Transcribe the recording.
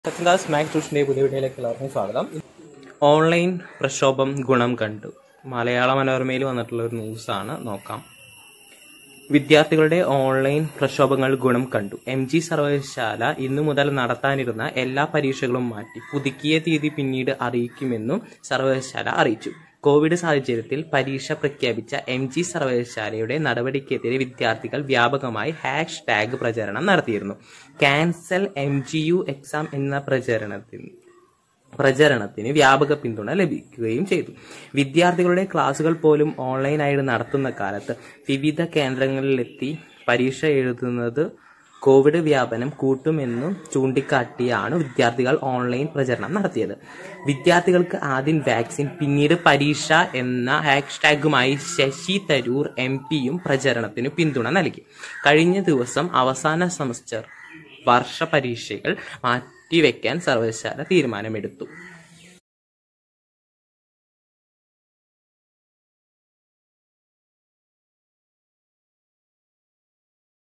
Sathyadas Mac ട്യൂഷൻ്റെ പുതിയ വീഡിയോയിലേക്ക് എല്ലാവർക്കും സ്വാഗതം ഓൺലൈൻ പ്രക്ഷോഭം ഗുണം കണ്ടു മലയാള മനോരമയിൽ വന്നിട്ടുള്ള ഒരു ന്യൂസാണ് നോക്കാം വിദ്യാർത്ഥികളുടെ ഓൺലൈൻ പ്രക്ഷോഭങ്ങൾ ഗുണം കണ്ടു എം ജി സർവകലാശാല ഇന്നു മുതൽ നടത്താനിരുന്ന എല്ലാ പരീക്ഷകളും മാറ്റി പുതുക്കിയ തീയതി പിന്നീട് അറിയിക്കുമെന്നും സർവകലാശാല അറിയിച്ചു കോവിഡ് സാഹചര്യത്തിൽ പരീക്ഷ പ്രഖ്യാപിച്ച എം ജി സർവകലാശാലയുടെ നടപടിക്കെതിരെ വിദ്യാർത്ഥികൾ വ്യാപകമായി ഹാഷ് ടാഗ് പ്രചരണം നടത്തിയിരുന്നു cancel M G U exam എന്ന പ്രചരണത്തിന് പ്രചരണത്തിന് വ്യാപക പിന്തുണ ലഭിക്കുകയും ചെയ്തു വിദ്യാർത്ഥികളുടെ ക്ലാസുകൾ പോലും ഓൺലൈനായിട്ട് നടത്തുന്ന കാലത്ത് വിവിധ കേന്ദ്രങ്ങളിലെത്തി പരീക്ഷ എഴുതുന്നത് കോവിഡ് വ്യാപനം കൂട്ടുമെന്നും ചൂണ്ടിക്കാട്ടിയാണ് വിദ്യാർത്ഥികൾ ഓൺലൈൻ പ്രചരണം നടത്തിയത് വിദ്യാർത്ഥികൾക്ക് ആദ്യം വാക്സിൻ പിന്നീട് പരീക്ഷ എന്ന ഹാഷ്ടാഗുമായി ശശി തരൂർ എം പിയും പ്രചരണത്തിന് പിന്തുണ നൽകി കഴിഞ്ഞ ദിവസം അവസാന സെമസ്റ്റർ വർഷ പരീക്ഷകൾ മാറ്റിവെക്കാൻ സർവകലാശാല തീരുമാനമെടുത്തു